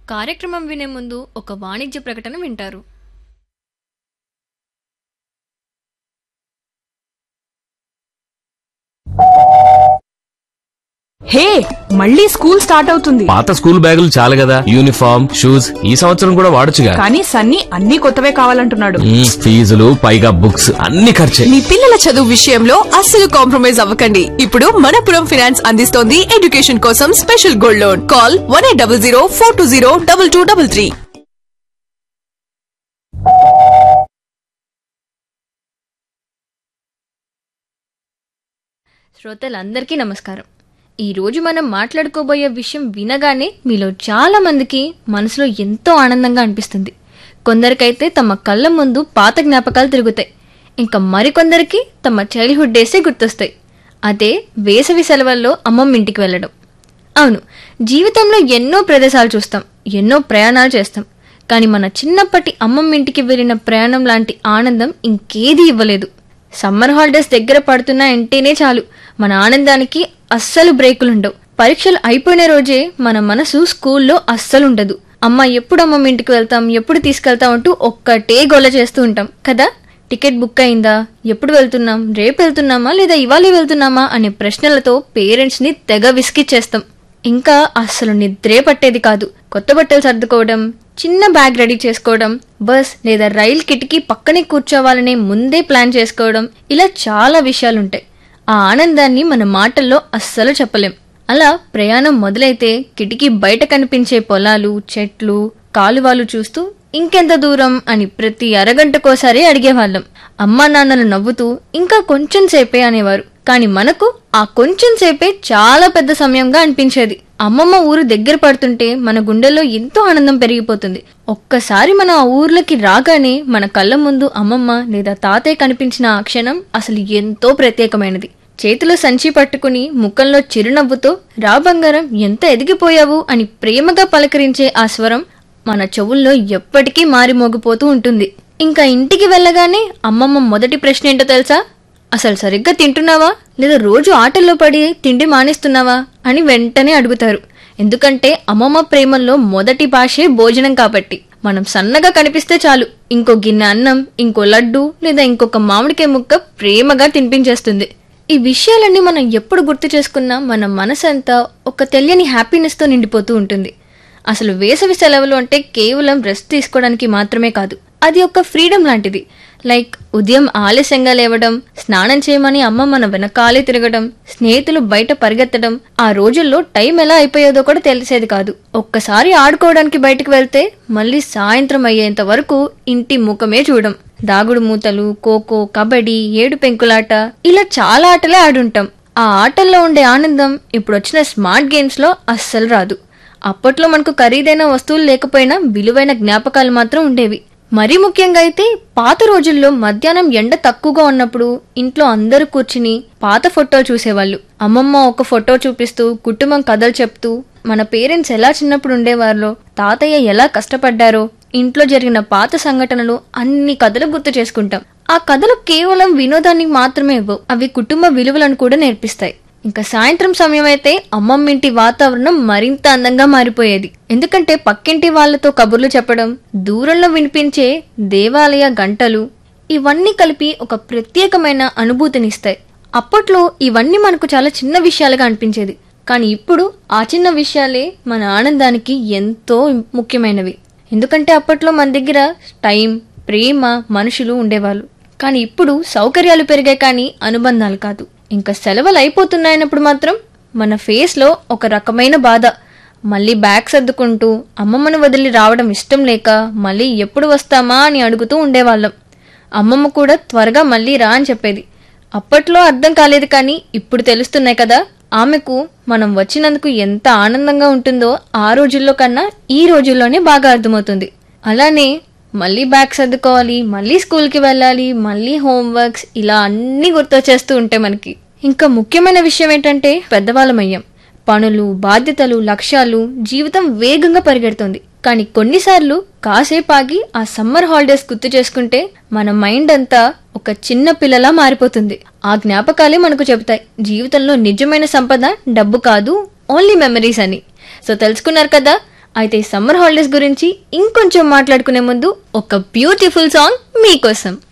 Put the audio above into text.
కార్యక్రమం వినే ముందు ఒక వాణిజ్య ప్రకటన వింటారు హే మళ్ళీ స్కూల్ స్టార్ట్ అవుతుంది పాత స్కూల్ బ్యాగులు చాలు కదా యూనిఫామ్ షూస్ ఈ సంవత్సరం కూడా వాడొచ్చుగా కానీ సన్నీ అన్ని కొత్తవే కావాలంటున్నాడు మ్మ్, ఫీజులు పైగా బుక్స్ అన్ని ఖర్చే మీ పిల్లల చదువు విషయంలో అస్సలు కాంప్రమైజ్ అవ్వకండి ఇప్పుడు మనపురం ఫైనాన్స్ అందిస్తోంది ఎడ్యుకేషన్ కోసం special gold loan call one eight double zero four two zero double two double three శ్రోతలందరికీ నమస్కారం ఈరోజు మనం మాట్లాడుకోబోయే విషయం వినగానే మీలో చాలా మందికి మనసులో ఎంతో ఆనందంగా అనిపిస్తుంది కొందరికైతే తమ కళ్ళ ముందు పాత జ్ఞాపకాలు తిరుగుతాయి ఇంకా మరికొందరికి తమ చైల్డ్హుడ్ డేసే గుర్తొస్తాయి అదే వేసవి సెలవుల్లో అమ్మమ్మ ఇంటికి వెళ్ళడం అవును జీవితంలో ఎన్నో ప్రదేశాలు చూస్తాం ఎన్నో ప్రయాణాలు చేస్తాం కానీ మన చిన్నప్పటి అమ్మమ్మ ఇంటికి వెళ్ళిన ప్రయాణం లాంటి ఆనందం ఇంకేదీ ఇవ్వలేదు సమ్మర్ హాలిడేస్ దగ్గర పడుతున్నా అంటేనే చాలు మన ఆనందానికి అస్సలు బ్రేకులుండవు పరీక్షలు అయిపోయిన రోజే మన మనసు స్కూల్లో అస్సలు ఉండదు అమ్మ ఎప్పుడు అమ్మమ్మ ఇంటికి వెళ్తాం ఎప్పుడు తీసుకెళ్తాం అంటూ ఒక్కటే గోల చేస్తూ ఉంటాం కదా టికెట్ బుక్ అయిందా ఎప్పుడు వెళ్తున్నాం రేపు వెళ్తున్నామా లేదా ఇవాళ వెళ్తున్నామా అనే ప్రశ్నలతో పేరెంట్స్ ని తెగ విసిగిచ్చేస్తాం ఇంకా అస్సలు నిద్రే పట్టేది కాదు కొత్త బట్టలు సర్దుకోవడం చిన్న బ్యాగ్ రెడీ చేసుకోవడం బస్ లేదా రైల్ కిటికీ పక్కనే కూర్చోవాలనే ముందే ప్లాన్ చేసుకోవడం ఇలా చాలా విషయాలుంటాయి ఆ ఆనందాన్ని మన మాటల్లో అస్సలు చెప్పలేం అలా ప్రయాణం మొదలైతే కిటికీ బయట కనిపించే పొలాలు చెట్లు కాలువలు చూస్తూ ఇంకెంత దూరం అని ప్రతి అరగంటకోసారి అడిగేవాళ్ళం అమ్మా నాన్నలు నవ్వుతూ ఇంకా కొంచెం సేపే అనేవారు కానీ మనకు ఆ కొంచెం సేపే చాలా పెద్ద సమయంగా అనిపించేది అమ్మమ్మ ఊరు దగ్గర పడుతుంటే మన గుండెల్లో ఎంతో ఆనందం పెరిగిపోతుంది ఒక్కసారి మనం ఆ ఊర్లోకి రాగానే మన కళ్ళ ముందు అమ్మమ్మ లేదా తాతయ్య కనిపించిన ఆ క్షణం అసలు ఎంతో ప్రత్యేకమైనది చేతిలో సంచి పట్టుకుని ముఖంలో చిరునవ్వుతో రా బంగారం ఎంత ఎదిగిపోయావు అని ప్రేమగా పలకరించే ఆ స్వరం మన చెవుల్లో ఎప్పటికీ మారిమోగిపోతూ ఉంటుంది ఇంకా ఇంటికి వెళ్ళగానే అమ్మమ్మ మొదటి ప్రశ్న ఏంటో తెలుసా అసలు సరిగ్గా తింటున్నావా లేదా రోజు ఆటల్లో పడి తిండి మానేస్తున్నావా అని వెంటనే అడుగుతారు ఎందుకంటే అమ్మమ్మ ప్రేమల్లో మొదటి భాషే భోజనం కాబట్టి మనం సన్నగా కనిపిస్తే చాలు ఇంకో గిన్నె అన్నం ఇంకో లడ్డు లేదా ఇంకొక మామిడికాయ ముక్క ప్రేమగా తినిపించేస్తుంది ఈ విషయాలన్నీ మనం ఎప్పుడు గుర్తు చేసుకున్నా మన మనసంతా ఒక తెలియని హ్యాపీనెస్తో నిండిపోతూ ఉంటుంది అసలు వేసవి సెలవులు అంటే కేవలం రెస్ట్ తీసుకోవడానికి మాత్రమే కాదు అది ఒక ఫ్రీడమ్ లాంటిది లైక్ ఉదయం ఆలస్యంగా లేవడం స్నానం చేయమని అమ్మ మన వెనకాలే తిరగడం స్నేహితులు బయట పరిగెత్తడం ఆ రోజుల్లో టైం ఎలా అయిపోయేదో కూడా తెలిసేది కాదు ఒక్కసారి ఆడుకోవడానికి బయటకు వెళ్తే మళ్ళీ సాయంత్రం అయ్యేంత వరకు ఇంటి ముఖమే చూడం దాగుడు మూతలు ఖోఖో కబడ్డీ ఏడు పెంకులాట ఇలా చాలా ఆటలే ఆడుంటాం ఆ ఆటల్లో ఉండే ఆనందం ఇప్పుడు వచ్చిన స్మార్ట్ గేమ్స్ లో అస్సలు రాదు అప్పట్లో మనకు ఖరీదైన వస్తువులు లేకపోయినా విలువైన జ్ఞాపకాలు మాత్రం ఉండేవి మరీ ముఖ్యంగా అయితే పాత రోజుల్లో మధ్యాహ్నం ఎండ తక్కువగా ఉన్నప్పుడు ఇంట్లో అందరూ కూర్చుని పాత ఫోటోలు చూసేవాళ్ళు అమ్మమ్మ ఒక ఫోటో చూపిస్తూ కుటుంబం కథలు చెప్తూ మన పేరెంట్స్ ఎలా చిన్నప్పుడు ఉండేవారో తాతయ్య ఎలా కష్టపడ్డారో ఇంట్లో జరిగిన పాత సంఘటనలు అన్ని కథలు గుర్తు చేసుకుంటాం ఆ కథలు కేవలం వినోదాన్ని మాత్రమే ఇవ్వవు అవి కుటుంబ విలువలను కూడా నేర్పిస్తాయి ఇంకా సాయంత్రం సమయం అయితే అమ్మమ్మింటి వాతావరణం మరింత అందంగా మారిపోయేది ఎందుకంటే పక్కింటి వాళ్ళతో కబుర్లు చెప్పడం దూరంలో వినిపించే దేవాలయ గంటలు ఇవన్నీ కలిపి ఒక ప్రత్యేకమైన అనుభూతినిస్తాయి అప్పట్లో ఇవన్నీ మనకు చాలా చిన్న విషయాలుగా అనిపించేది కానీ ఇప్పుడు ఆ చిన్న విషయాలే మన ఆనందానికి ఎంతో ముఖ్యమైనవి ఎందుకంటే అప్పట్లో మన దగ్గర టైం ప్రేమ మనుషులు ఉండేవాళ్ళు కానీ ఇప్పుడు సౌకర్యాలు పెరిగాయి కానీ అనుబంధాలు కాదు ఇంకా సెలవులు అయిపోతున్నాయన్నప్పుడు మాత్రం మన ఫేస్లో ఒక రకమైన బాధ మళ్ళీ బ్యాగ్ సర్దుకుంటూ అమ్మమ్మను వదిలి రావడం ఇష్టం లేక మళ్ళీ ఎప్పుడు వస్తామా అని అడుగుతూ ఉండేవాళ్ళం అమ్మమ్మ కూడా త్వరగా మళ్ళీ రా అని చెప్పేది అప్పట్లో అర్థం కాలేదు కానీ ఇప్పుడు తెలుస్తున్నాయి కదా ఆమెకు మనం వచ్చినందుకు ఎంత ఆనందంగా ఉంటుందో ఆ రోజుల్లో కన్నా ఈ రోజుల్లోనే బాగా అర్థమవుతుంది అలానే మళ్ళీ బ్యాగ్ సర్దుకోవాలి మళ్ళీ స్కూల్కి వెళ్ళాలి మళ్ళీ హోంవర్క్స్ ఇలా అన్నీ గుర్తొచ్చేస్తూ ఉంటాయి మనకి ఇంకా ముఖ్యమైన విషయం ఏంటంటే పెద్దవాళ్ళమయ్యాం పనులు బాధ్యతలు లక్ష్యాలు జీవితం వేగంగా పరిగెడుతుంది కానీ కొన్నిసార్లు కాసేపు ఆగి ఆ సమ్మర్ హాలిడేస్ గుర్తు చేసుకుంటే మన మైండ్ అంతా ఒక చిన్న పిల్లలా మారిపోతుంది ఆ జ్ఞాపకాలే మనకు చెబుతాయి జీవితంలో నిజమైన సంపద డబ్బు కాదు ఓన్లీ మెమరీస్ అని సో తెలుసుకున్నారు కదా అయితే సమ్మర్ హాలిడేస్ గురించి ఇంకొంచెం మాట్లాడుకునే ముందు ఒక బ్యూటిఫుల్ సాంగ్ మీకోసం